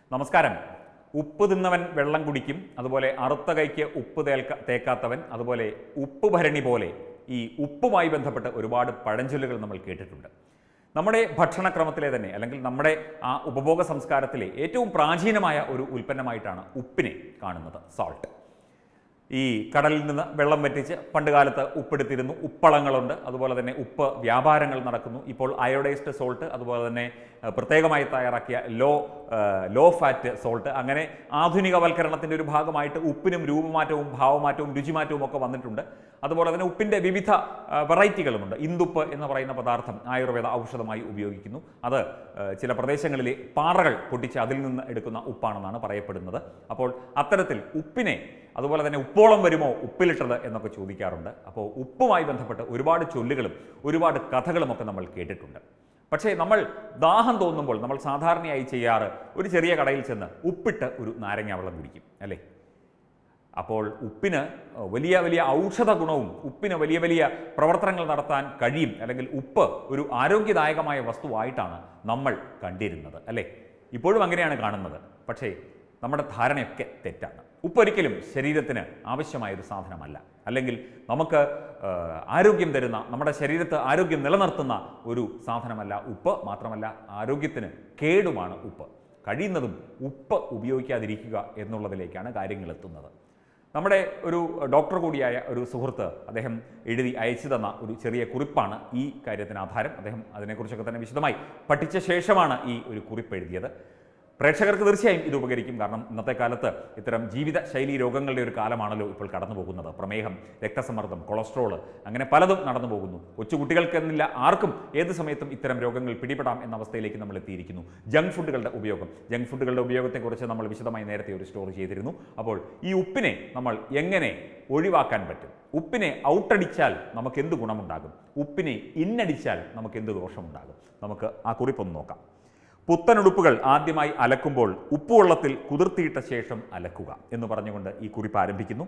നമസ്കാരം ഉപ്പ് തിന്നവൻ വെള്ളം കുടിക്കും അതുപോലെ അറുത്ത കൈക്ക് ഉപ്പ് തേൽക്ക തേക്കാത്തവൻ അതുപോലെ ഉപ്പ് ഭരണി പോലെ ഈ ഉപ്പുമായി ബന്ധപ്പെട്ട് ഒരുപാട് പഴഞ്ചൊല്ലുകൾ നമ്മൾ കേട്ടിട്ടുണ്ട് നമ്മുടെ ഭക്ഷണക്രമത്തിലെ തന്നെ അല്ലെങ്കിൽ നമ്മുടെ ആ ഉപഭോഗ സംസ്കാരത്തിലെ ഏറ്റവും പ്രാചീനമായ ഒരു ഉൽപ്പന്നമായിട്ടാണ് ഉപ്പിനെ കാണുന്നത് സാൾട്ട് ഈ കടലിൽ നിന്ന് വെള്ളം വറ്റിച്ച് പണ്ട് കാലത്ത് ഉപ്പെടുത്തിരുന്നു ഉപ്പളങ്ങളുണ്ട് അതുപോലെ തന്നെ ഉപ്പ് വ്യാപാരങ്ങൾ നടക്കുന്നു ഇപ്പോൾ അയോഡൈസ്ഡ് സോൾട്ട് അതുപോലെ തന്നെ ഏഹ്, പ്രത്യേകമായി തയ്യാറാക്കിയ low uh, low fat salt അങ്ങനെ ആധുനികവൽക്കരണത്തിൻ്റെ ഒരു ഭാഗമായിട്ട് ഉപ്പിനും രൂപമാറ്റവും ഭാവമാറ്റവും രുചിമാറ്റവും ഒക്കെ വന്നിട്ടുണ്ട് അതുപോലെ തന്നെ ഉപ്പിൻ്റെ വിവിധ ഏഹ്, വെറൈറ്റികളുമുണ്ട് ഇന്ദുപ്പ് എന്ന് പറയുന്ന പദാർത്ഥം ആയുർവേദ ഔഷധമായി ഉപയോഗിക്കുന്നു അത് ഏഹ്, ചില പ്രദേശങ്ങളിലെ പാറകൾ പൊട്ടിച്ച് അതിൽ നിന്ന് എടുക്കുന്ന ഉപ്പാണെന്നാണ് പറയപ്പെടുന്നത് അപ്പോൾ അത്തരത്തിൽ ഉപ്പിനെ അതുപോലെ തന്നെ ഉപ്പോളം വരുമോ ഉപ്പിലിട്ടത് എന്നൊക്കെ ചോദിക്കാറുണ്ട് അപ്പോൾ ഉപ്പുമായി ബന്ധപ്പെട്ട് ഒരുപാട് ചൊല്ലുകളും ഒരുപാട് കഥകളും ഒക്കെ നമ്മൾ കേട്ടിട്ടുണ്ട് പക്ഷേ നമ്മൾ ദാഹം തോന്നുമ്പോൾ നമ്മൾ സാധാരണയായി ചെയ്യാറ് ഒരു ചെറിയ കടയിൽ ചെന്ന് ഉപ്പിട്ട് ഒരു നാരങ്ങ വെള്ളം കുടിക്കും അല്ലേ അപ്പോൾ ഉപ്പിന് വലിയ വലിയ ഔഷധ ഗുണവും ഉപ്പിന് വലിയ വലിയ പ്രവർത്തനങ്ങൾ നടത്താൻ കഴിയും അല്ലെങ്കിൽ ഉപ്പ് ഒരു ആരോഗ്യദായകമായ വസ്തുവായിട്ടാണ് നമ്മൾ കണ്ടിരുന്നത് അല്ലേ ഇപ്പോഴും അങ്ങനെയാണ് കാണുന്നത് പക്ഷേ നമ്മുടെ ധാരണയൊക്കെ തെറ്റാണ് ഉപ്പൊരിക്കലും ശരീരത്തിന് ആവശ്യമായ ഒരു സാധനമല്ല അല്ലെങ്കിൽ നമുക്ക് ആ, ആരോഗ്യം തരുന്ന നമ്മുടെ ശരീരത്ത് ആരോഗ്യം നിലനിർത്തുന്ന ഒരു സാധനമല്ല ഉപ്പ് മാത്രമല്ല ആരോഗ്യത്തിന് കേടുമാണ് ഉപ്പ് കഴിയുന്നതും ഉപ്പ് ഉപയോഗിക്കാതിരിക്കുക എന്നുള്ളതിലേക്കാണ് കാര്യങ്ങൾ എത്തുന്നത് നമ്മുടെ ഒരു ഡോക്ടർ കൂടിയായ ഒരു സുഹൃത്ത് അദ്ദേഹം എഴുതി അയച്ചു തന്ന ഒരു ചെറിയ കുറിപ്പാണ് ഈ കാര്യത്തിന് ആധാരം അദ്ദേഹം അതിനെക്കുറിച്ചൊക്കെ തന്നെ വിശദമായി പഠിച്ച ശേഷമാണ് ഈ ഒരു കുറിപ്പ് എഴുതിയത് പ്രേക്ഷകർക്ക് തീർച്ചയായും ഇത് ഉപകരിക്കും കാരണം ഇന്നത്തെ കാലത്ത് ഇത്തരം ജീവിത ശൈലി രോഗങ്ങളുടെ ഒരു കാലമാണല്ലോ ഇപ്പോൾ കടന്നു പോകുന്നത് പ്രമേഹം രക്തസമ്മർദ്ദം കൊളസ്ട്രോൾ അങ്ങനെ പലതും നടന്നു പോകുന്നു കൊച്ചുകുട്ടികൾക്കെന്നില്ല ആർക്കും ഏത് സമയത്തും ഇത്തരം രോഗങ്ങൾ പിടിപെടാം എന്ന അവസ്ഥയിലേക്ക് നമ്മൾ എത്തിയിരിക്കുന്നു ജങ്ക് ഫുഡുകളുടെ ഉപയോഗം ജങ്ക് ഫുഡുകളുടെ ഉപയോഗത്തെക്കുറിച്ച് നമ്മൾ വിശദമായി നേരത്തെ ഒരു സ്റ്റോറി ചെയ്തിരുന്നു അപ്പോൾ ഈ ഉപ്പിനെ നമ്മൾ എങ്ങനെ ഒഴിവാക്കാൻ പറ്റും ഉപ്പിനെ ഔട്ടടിച്ചാൽ നമുക്ക് എന്ത് ഗുണമുണ്ടാകും ഉപ്പിനെ ഇന്നടിച്ചാൽ നമുക്ക് എന്ത് ദോഷമുണ്ടാകും നമുക്ക് ആ കുറിപ്പൊന്ന് നോക്കാം പുത്തനുടുപ്പുകൾ ആദ്യമായി അലക്കുമ്പോൾ ഉപ്പുവെള്ളത്തിൽ കുതിർത്തിയിട്ട ശേഷം അലക്കുക എന്ന് പറഞ്ഞുകൊണ്ട് ഈ കുറിപ്പ് ആരംഭിക്കുന്നു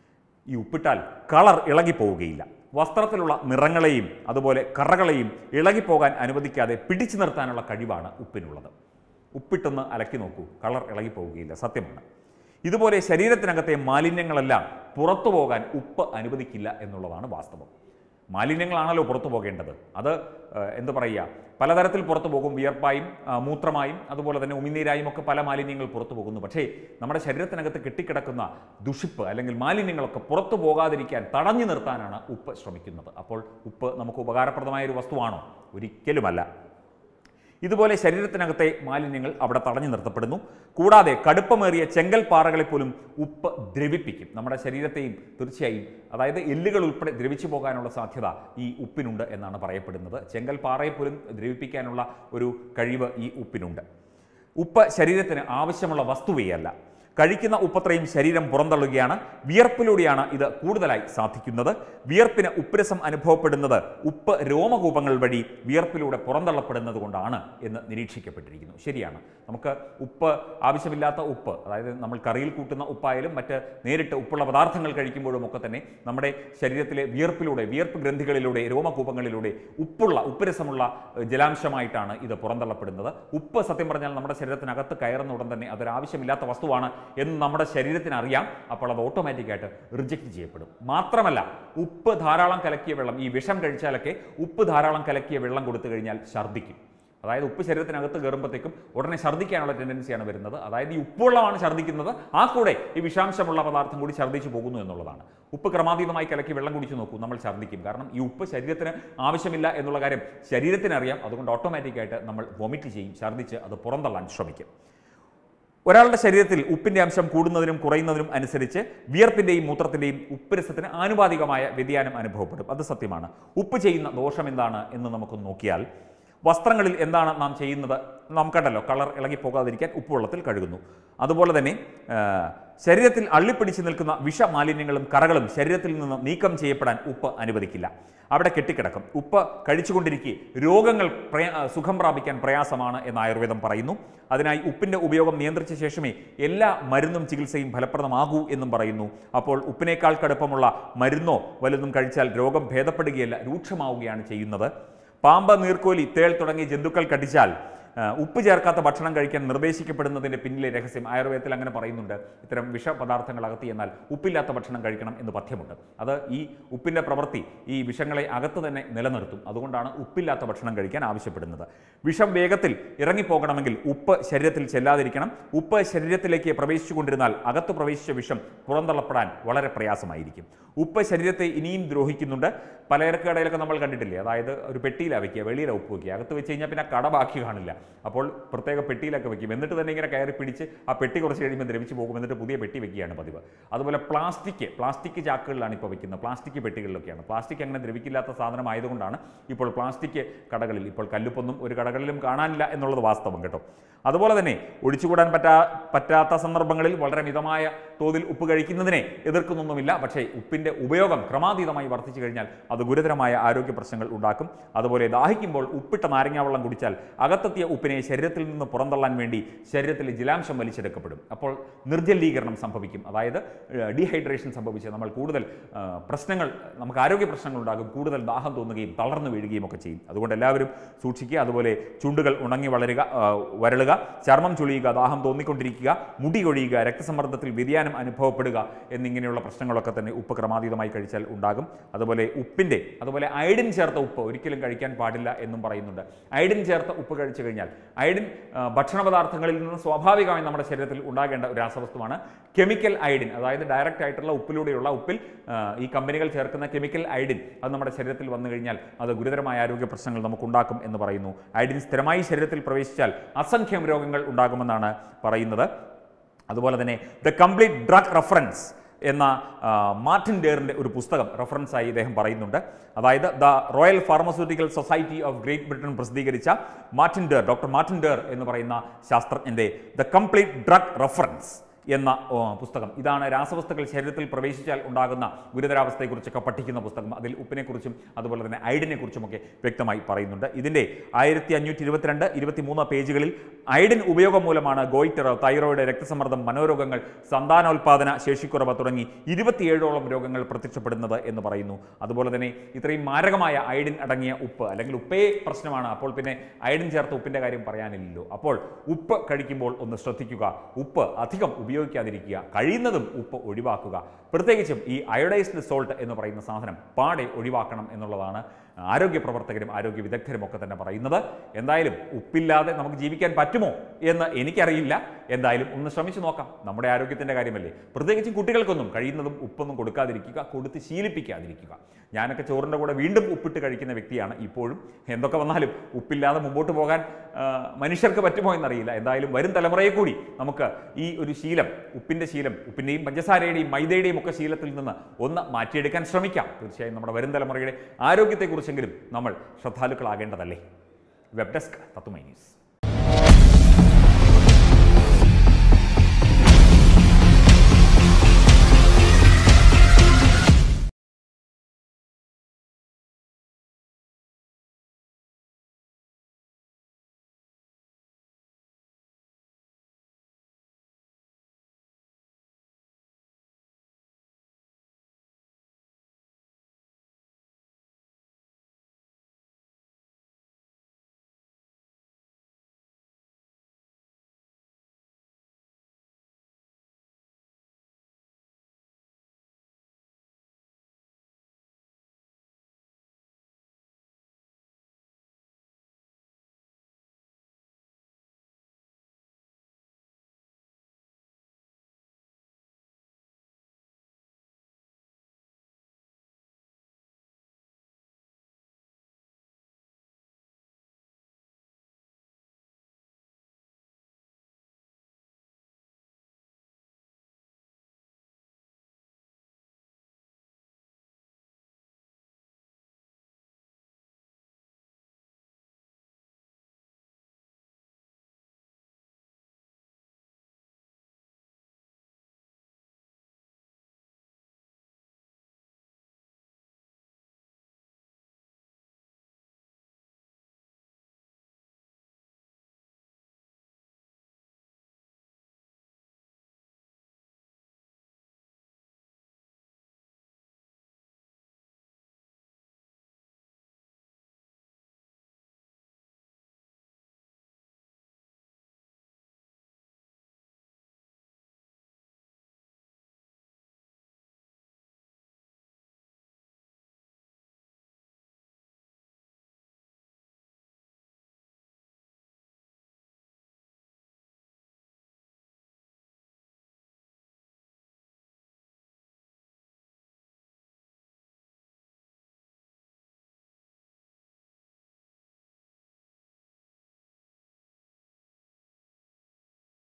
ഈ ഉപ്പിട്ടാൽ കളർ ഇളകിപ്പോവുകയില്ല വസ്ത്രത്തിലുള്ള നിറങ്ങളെയും അതുപോലെ കറകളെയും ഇളകിപ്പോകാൻ അനുവദിക്കാതെ പിടിച്ചു നിർത്താനുള്ള കഴിവാണ് ഉപ്പിനുള്ളത് ഉപ്പിട്ടൊന്ന് അലക്കി നോക്കൂ കളർ ഇളകിപ്പോവുകയില്ല സത്യമാണ് ഇതുപോലെ ശരീരത്തിനകത്തെ മാലിന്യങ്ങളെല്ലാം പുറത്തു പോകാൻ ഉപ്പ് അനുവദിക്കില്ല എന്നുള്ളതാണ് വാസ്തവം മാലിന്യങ്ങളാണല്ലോ പുറത്തു പോകേണ്ടത് അത് ഏഹ്, എന്ത് പറയുക പലതരത്തിൽ പുറത്തു പോകും വിയർപ്പായും ആ, മൂത്രമായും അതുപോലെ തന്നെ ഉമിനീരായും ഒക്കെ പല മാലിന്യങ്ങൾ പുറത്തു പോകുന്നു പക്ഷേ നമ്മുടെ ശരീരത്തിനകത്ത് കെട്ടിക്കിടക്കുന്ന ദുഷിപ്പ് അല്ലെങ്കിൽ മാലിന്യങ്ങളൊക്കെ പുറത്തു പോകാതിരിക്കാൻ തടഞ്ഞു നിർത്താനാണ് ഉപ്പ് ശ്രമിക്കുന്നത് അപ്പോൾ ഉപ്പ് നമുക്ക് ഉപകാരപ്രദമായ ഒരു വസ്തുവാണോ ഒരിക്കലുമല്ല ഇതുപോലെ ശരീരത്തിനകത്തെ മാലിന്യങ്ങൾ അവിടെ തടഞ്ഞു നിർത്തപ്പെടുന്നു കൂടാതെ കടുപ്പമേറിയ ചെങ്കൽ പാറകളെ പോലും ഉപ്പ് ദ്രവിപ്പിക്കും നമ്മുടെ ശരീരത്തെയും തീർച്ചയായും അതായത് എല്ലുകൾ ഉൾപ്പെടെ ദ്രവിച്ചു പോകാനുള്ള സാധ്യത ഈ ഉപ്പിനുണ്ട് എന്നാണ് പറയപ്പെടുന്നത് ചെങ്കൽ പാറയെ പോലും ദ്രവിപ്പിക്കാനുള്ള ഒരു കഴിവ് ഈ ഉപ്പിനുണ്ട് ഉപ്പ് ശരീരത്തിന് ആവശ്യമുള്ള വസ്തുവേ അല്ല കഴിക്കുന്ന ഉപ്പത്രയും ശരീരം പുറന്തള്ളുകയാണ് വിയർപ്പിലൂടെയാണ് ഇത് കൂടുതലായി സാധിക്കുന്നത് വിയർപ്പിന് ഉപ്പുരസം അനുഭവപ്പെടുന്നത് ഉപ്പ് രോമകൂപങ്ങൾ വഴി വിയർപ്പിലൂടെ പുറന്തള്ളപ്പെടുന്നത് കൊണ്ടാണ് എന്ന് നിരീക്ഷിക്കപ്പെട്ടിരിക്കുന്നു ശരിയാണ് നമുക്ക് ഉപ്പ് ആവശ്യമില്ലാത്ത ഉപ്പ് അതായത് നമ്മൾ കറിയിൽ കൂട്ടുന്ന ഉപ്പായാലും മറ്റ് നേരിട്ട് ഉപ്പുള്ള പദാർത്ഥങ്ങൾ കഴിക്കുമ്പോഴും ഒക്കെ തന്നെ നമ്മുടെ ശരീരത്തിലെ വിയർപ്പിലൂടെ വിയർപ്പ് ഗ്രന്ഥികളിലൂടെ രോമകൂപങ്ങളിലൂടെ ഉപ്പുള്ള ഉപ്പുരസമുള്ള ഏഹ്, ജലാംശമായിട്ടാണ് ഇത് പുറന്തള്ളപ്പെടുന്നത് ഉപ്പ് സത്യം പറഞ്ഞാൽ നമ്മുടെ ശരീരത്തിനകത്ത് കയറുന്ന ഉടൻ തന്നെ അതൊരാവശ്യമില്ലാത്ത വസ്തുവാണ് എന്ന് നമ്മുടെ ശരീരത്തിന് അറിയാം അപ്പോൾ അത് ഓട്ടോമാറ്റിക്കായിട്ട് റിജക്റ്റ് ചെയ്യപ്പെടും മാത്രമല്ല ഉപ്പ് ധാരാളം കലക്കിയ വെള്ളം ഈ വിഷം കഴിച്ചാലൊക്കെ ഉപ്പ് ധാരാളം കലക്കിയ വെള്ളം കൊടുത്തു കഴിഞ്ഞാൽ ഛർദ്ദിക്കും അതായത് ഉപ്പ് ശരീരത്തിനകത്ത് കയറുമ്പോഴത്തേക്കും ഉടനെ ഛർദ്ദിക്കാനുള്ള ടെൻഡൻസിയാണ് വരുന്നത് അതായത് ഈ ഉപ്പുവെള്ളമാണ് ഛർദ്ദിക്കുന്നത് ആ കൂടെ ഈ വിഷാംശമുള്ള പദാർത്ഥം കൂടി ഛർദ്ദിച്ചു പോകുന്നു എന്നുള്ളതാണ് ഉപ്പ് ക്രമാതീതമായി കലക്കി വെള്ളം കുടിച്ചു നോക്കൂ നമ്മൾ ഛർദ്ദിക്കും കാരണം ഈ ഉപ്പ് ശരീരത്തിന് ആവശ്യമില്ല എന്നുള്ള കാര്യം ശരീരത്തിന് അറിയാം അതുകൊണ്ട് ഓട്ടോമാറ്റിക്കായിട്ട് നമ്മൾ വൊമിറ്റ് ചെയ്യും ഛർദ്ദിച്ച് അത് പുറന്തള്ളാൻ ശ്രമിക്കും ഒരാളുടെ ശരീരത്തിൽ ഉപ്പിന്റെ അംശം കൂടുന്നതിനും കുറയുന്നതിനും അനുസരിച്ച് വിയർപ്പിന്റെയും മൂത്രത്തിന്റെയും ഉപ്പുരസത്തിന് ആനുപാതികമായ വ്യതിയാനം അനുഭവപ്പെടും അത് സത്യമാണ് ഉപ്പ് ചെയ്യുന്ന ദോഷം എന്താണ് എന്ന് നമുക്ക് നോക്കിയാൽ വസ്ത്രങ്ങളിൽ എന്താണ് നാം ചെയ്യുന്നത് നാം കണ്ടല്ലോ കളർ ഇളകി പോകാതിരിക്കാൻ ഉപ്പുവെള്ളത്തിൽ കഴുകുന്നു അതുപോലെ തന്നെ ആ, ശരീരത്തിൽ അള്ളിപ്പിടിച്ച് നിൽക്കുന്ന വിഷമാലിന്യങ്ങളും കറകളും ശരീരത്തിൽ നിന്ന് നീക്കം ചെയ്യപ്പെടാൻ ഉപ്പ് അനുവദിക്കില്ല അവിടെ കെട്ടിക്കിടക്കും ഉപ്പ് കഴിച്ചുകൊണ്ടിരിക്കെ രോഗങ്ങൾ പ്രയ- ആ, സുഖം പ്രാപിക്കാൻ പ്രയാസമാണ് എന്ന് ആയുർവേദം പറയുന്നു അതിനായി ഉപ്പിൻ്റെ ഉപയോഗം നിയന്ത്രിച്ച ശേഷമേ എല്ലാ മരുന്നും ചികിത്സയും ഫലപ്രദമാകൂ എന്നും പറയുന്നു അപ്പോൾ ഉപ്പിനേക്കാൾ കടുപ്പമുള്ള മരുന്നോ വലുതും കഴിച്ചാൽ രോഗം ഭേദപ്പെടുകയല്ല രൂക്ഷമാവുകയാണ് ചെയ്യുന്നത് പാമ്പ് നീർക്കോലി തേൾ തുടങ്ങിയ ജന്തുക്കൾ കടിച്ചാൽ ആ, ഉപ്പ് ചേർക്കാത്ത ഭക്ഷണം കഴിക്കാൻ നിർദ്ദേശിക്കപ്പെടുന്നതിൻ്റെ പിന്നിലെ രഹസ്യം ആയുർവേദത്തിൽ അങ്ങനെ പറയുന്നുണ്ട് ഇത്തരം വിഷപദാർത്ഥങ്ങൾ അകത്ത് എന്നാൽ ഉപ്പില്ലാത്ത ഭക്ഷണം കഴിക്കണം എന്ന് പഥ്യമുണ്ട് അത് ഈ ഉപ്പിൻ്റെ പ്രവൃത്തി ഈ വിഷങ്ങളെ അകത്ത് തന്നെ നിലനിർത്തും അതുകൊണ്ടാണ് ഉപ്പില്ലാത്ത ഭക്ഷണം കഴിക്കാൻ ആവശ്യപ്പെടുന്നത് വിഷം വേഗത്തിൽ ഇറങ്ങിപ്പോകണമെങ്കിൽ ഉപ്പ് ശരീരത്തിൽ ചെല്ലാതിരിക്കണം ഉപ്പ് ശരീരത്തിലേക്ക് പ്രവേശിച്ചുകൊണ്ടിരുന്നാൽ അകത്ത് പ്രവേശിച്ച വിഷം പുറന്തള്ളപ്പെടാൻ വളരെ പ്രയാസമായിരിക്കും ഉപ്പ് ശരീരത്തെ ഇനിയും ദ്രോഹിക്കുന്നുണ്ട് പലചരക്ക് കടയിലൊക്കെ നമ്മൾ കണ്ടിട്ടില്ലേ അതായത് ഒരു പെട്ടിയിലാണ് വെക്കുക വെളിയിലാണ് ഉപ്പ് വെക്കുക അകത്ത് വെച്ച് കഴിഞ്ഞാൽ പിന്നെ കട ബാക്കി കാണില്ല അപ്പോൾ പ്രത്യേക പെട്ടിയിലൊക്കെ വെക്കും എന്നിട്ട് തന്നെ ഇങ്ങനെ കയറി പിടിച്ച് ആ പെട്ടി കുറച്ച് കഴിയുമ്പോൾ ദ്രവിച്ച് പോകും എന്നിട്ട് പുതിയ പെട്ടി വെക്കുകയാണ് പതിവ് അതുപോലെ പ്ലാസ്റ്റിക് പ്ലാസ്റ്റിക് ചാക്കുകളിലാണ് ഇപ്പോൾ വെക്കുന്നത് പ്ലാസ്റ്റിക് പെട്ടികളിലൊക്കെയാണ് പ്ലാസ്റ്റിക് അങ്ങനെ ദ്രവിക്കില്ലാത്ത സാധനം ആയതുകൊണ്ടാണ് ഇപ്പോൾ പ്ലാസ്റ്റിക് കടകളിൽ ഇപ്പോൾ കല്ലുപ്പൊന്നും ഒരു കടകളിലും കാണാനില്ല എന്നുള്ളത് വാസ്തവം കേട്ടോ അതുപോലെ തന്നെ ഒഴിച്ചുകൂടാൻ പറ്റാ പറ്റാത്ത സന്ദർഭങ്ങളിൽ വളരെ മിതമായ തോതിൽ ഉപ്പ് കഴിക്കുന്നതിനെ എതിർക്കുന്നൊന്നുമില്ല പക്ഷേ ഉപ്പിൻ്റെ ഉപയോഗം ക്രമാതീതമായി വർദ്ധിച്ചു കഴിഞ്ഞാൽ അത് ഗുരുതരമായ ആരോഗ്യ പ്രശ്നങ്ങൾ ഉണ്ടാക്കും അതുപോലെ ദാഹിക്കുമ്പോൾ ഉപ്പിട്ട നാരങ്ങാവെള്ളം കുടിച്ചാൽ അകത്തെത്തിയ ഉപ്പിനെ ശരീരത്തിൽ നിന്ന് പുറന്തള്ളാൻ വേണ്ടി ശരീരത്തിലെ ജലാംശം വലിച്ചെടുക്കപ്പെടും അപ്പോൾ നിർജ്ജലീകരണം സംഭവിക്കും അതായത് ഡീഹൈഡ്രേഷൻ സംഭവിച്ച് നമ്മൾ കൂടുതൽ ആ, പ്രശ്നങ്ങൾ നമുക്ക് ആരോഗ്യ പ്രശ്നങ്ങൾ ഉണ്ടാകും കൂടുതൽ ദാഹം തോന്നുകയും തളർന്നു വീഴുകയും ഒക്കെ ചെയ്യും അതുകൊണ്ട് എല്ലാവരും സൂക്ഷിക്കുക അതുപോലെ ചുണ്ടുകൾ ഉണങ്ങി വളരുക ആ, വരളുക ചർമ്മം ചുളിയുക ദാഹം തോന്നിക്കൊണ്ടിരിക്കുക മുടി കൊഴിയുക രക്തസമ്മർദ്ദത്തിൽ വ്യതിയാനം അനുഭവപ്പെടുക എന്നിങ്ങനെയുള്ള പ്രശ്നങ്ങളൊക്കെ തന്നെ ഉപ്പ് ക്രമാതീതമായി കഴിച്ചാൽ ഉണ്ടാകും അതുപോലെ ഉപ്പിൻ്റെ അതുപോലെ അയഡിൻ ചേർത്ത ഉപ്പ് ഒരിക്കലും കഴിക്കാൻ പാടില്ല എന്നും പറയുന്നുണ്ട് അയഡിൻ ചേർത്ത ഉപ്പ് കഴിച്ചു കഴിഞ്ഞാൽ അയഡിൻ ആ, ഭക്ഷണ പദാർത്ഥങ്ങളിൽ നിന്ന് സ്വാഭാവികമായി നമ്മുടെ ശരീരത്തിൽ ഉണ്ടാകേണ്ട ഒരു രാസവസ്തുവാണ് കെമിക്കൽ അയഡിൻ അതായത് ഡയറക്റ്റ് ആയിട്ടുള്ള ഉപ്പിലൂടെയുള്ള ഉപ്പിൽ ആ, ഈ കമ്പനികൾ ചേർക്കുന്ന കെമിക്കൽ അയഡിൻ അത് നമ്മുടെ ശരീരത്തിൽ വന്നു കഴിഞ്ഞാൽ അത് ഗുരുതരമായ ആരോഗ്യ പ്രശ്നങ്ങൾ നമുക്കുണ്ടാക്കും എന്ന് പറയുന്നു അയഡിൻ സ്ഥിരമായി ശരീരത്തിൽ പ്രവേശിച്ചാൽ അസംഖ്യം രോഗങ്ങൾ ഉണ്ടാകുമെന്നാണ് പറയുന്നത് അതുപോലെ തന്നെ ദ കംപ്ലീറ്റ് ഡ്രഗ് റെഫറൻസ് എന്ന ആ, മാർട്ടിൻ ഡേറിൻ്റെ ഒരു പുസ്തകം റെഫറൻസായി ഇദ്ദേഹം പറയുന്നുണ്ട് അതായത് the royal pharmaceutical society of great Britain പ്രസിദ്ധീകരിച്ച Martindale doctor Martindale എന്ന് പറയുന്ന ശാസ്ത്രജ്ഞൻ്റെ ദ കംപ്ലീറ്റ് ഡ്രഗ് റെഫറൻസ് എന്ന ഓ, പുസ്തകം ഇതാണ് രാസവസ്തുക്കൾ ശരീരത്തിൽ പ്രവേശിച്ചാൽ ഉണ്ടാകുന്ന ഗുരുതരാവസ്ഥയെക്കുറിച്ചൊക്കെ പഠിക്കുന്ന പുസ്തകം അതിൽ ഉപ്പിനെക്കുറിച്ചും അതുപോലെ തന്നെ അയഡിനെ കുറിച്ചുമൊക്കെ വ്യക്തമായി പറയുന്നുണ്ട് ഇതിൻ്റെ ആയിരത്തി അഞ്ഞൂറ്റി ഇരുപത്തിരണ്ട് ഇരുപത്തിമൂന്ന് പേജുകളിൽ അയഡിൻ ഉപയോഗം മൂലമാണ് ഗോയിറ്റർ തൈറോയിഡ് രക്തസമ്മർദ്ദം മനോരോഗങ്ങൾ സന്താനോൽപാദന ശേഷിക്കുറവ് തുടങ്ങി ഇരുപത്തിയേഴോളം രോഗങ്ങൾ പ്രത്യക്ഷപ്പെടുന്നത് എന്ന് പറയുന്നു അതുപോലെ തന്നെ ഇത്രയും മാരകമായ അയഡിൻ അടങ്ങിയ ഉപ്പ് അല്ലെങ്കിൽ ഉപ്പേ പ്രശ്നമാണ് അപ്പോൾ പിന്നെ അയഡിൻ ചേർത്ത ഉപ്പിൻ്റെ കാര്യം പറയാനില്ലല്ലോ അപ്പോൾ ഉപ്പ് കഴിക്കുമ്പോൾ ഒന്ന് ശ്രദ്ധിക്കുക ഉപ്പ് അധികം ഉപയോഗിക്കാതിരിക്കുക കഴിയുന്നതും ഉപ്പ് ഒഴിവാക്കുക പ്രത്യേകിച്ചും ഈ അയോഡൈസ്ഡ് സോൾട്ട് എന്ന് പറയുന്ന സാധനം പാടെ ഒഴിവാക്കണം എന്നുള്ളതാണ് ആരോഗ്യ പ്രവർത്തകരും ആരോഗ്യ വിദഗ്ധരും ഒക്കെ തന്നെ പറയുന്നത് എന്തായാലും ഉപ്പില്ലാതെ നമുക്ക് ജീവിക്കാൻ പറ്റുമോ എന്ന് എനിക്കറിയില്ല എന്തായാലും ഒന്ന് ശ്രമിച്ചു നോക്കാം നമ്മുടെ ആരോഗ്യത്തിൻ്റെ കാര്യമല്ലേ പ്രത്യേകിച്ചും കുട്ടികൾക്കൊന്നും കഴിയുന്നതും ഉപ്പൊന്നും കൊടുക്കാതിരിക്കുക കൊടുത്ത് ശീലിപ്പിക്കാതിരിക്കുക ഞാനൊക്കെ ചോറിൻ്റെ കൂടെ വീണ്ടും ഉപ്പിട്ട് കഴിക്കുന്ന വ്യക്തിയാണ് ഇപ്പോഴും എന്തൊക്കെ വന്നാലും ഉപ്പില്ലാതെ മുമ്പോട്ട് പോകാൻ ആ, മനുഷ്യർക്ക് പറ്റുമോ എന്നറിയില്ല എന്തായാലും വരും തലമുറയെ കൂടി നമുക്ക് ഈ ഒരു ശീലം ഉപ്പിൻ്റെ ശീലം ഉപ്പിൻ്റെയും പഞ്ചസാരയുടെയും മൈദയുടെയും ഒക്കെ ശീലത്തിൽ നിന്ന് ഒന്ന് മാറ്റിയെടുക്കാൻ ശ്രമിക്കാം തീർച്ചയായും നമ്മുടെ വരും തലമുറയുടെ ആരോഗ്യത്തെക്കുറിച്ചെങ്കിലും നമ്മൾ ശ്രദ്ധാലുക്കളാകേണ്ടതല്ലേ വെബ് ഡെസ്ക് തത്തുമൈ ന്യൂസ്